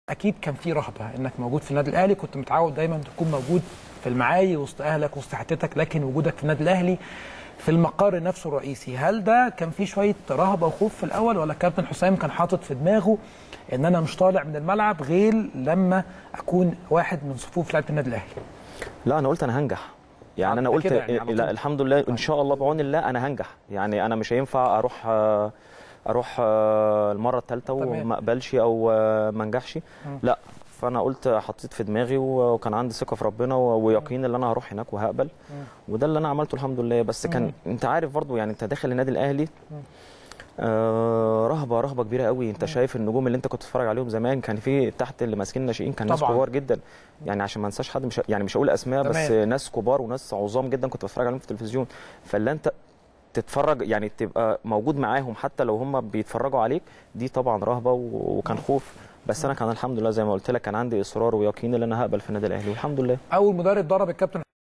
اكيد كان في رهبه انك موجود في النادي الاهلي كنت متعود دايما تكون موجود في المعايي وسط اهلك وسط حتتك لكن وجودك في النادي الاهلي في المقر نفسه الرئيسي هل ده كان فيه شويه رهبه وخوف في الاول ولا كابتن حسام كان حاطط في دماغه ان انا مش طالع من الملعب غير لما اكون واحد من صفوف لعيبه النادي الاهلي لا انا قلت انا هنجح يعني انا كده قلت يعني على لا طول. الحمد لله ان شاء الله بعون الله انا هنجح يعني انا مش هينفع اروح آه، اروح آه، المره الثالثه تمام. وما اقبلش او آه، ما انجحش لا فانا قلت حطيت في دماغي و- وكان عندي ثقه في ربنا و- ويقين ان انا هروح هناك وهقبل وده اللي انا عملته الحمد لله بس كان انت عارف برضو يعني انت داخل النادي الاهلي آه رهبه رهبه كبيره قوي انت شايف النجوم اللي انت كنت بتتفرج عليهم زمان كان في تحت اللي ماسكين الناشئين كان ناس طبعاً. كبار جدا يعني عشان ما انساش حد مش يعني مش هقول اسماء بس تمام. ناس كبار وناس عظام جدا كنت بتفرج عليهم في التلفزيون فاللي انت تتفرج يعني تبقى موجود معاهم حتى لو هم بيتفرجوا عليك دي طبعا رهبه و- وكان خوف بس انا كان الحمد لله زي ما قلت لك كان عندي اصرار ويقين ان انا هقبل في النادي الاهلي والحمد لله اول مدرب ضرب الكابتن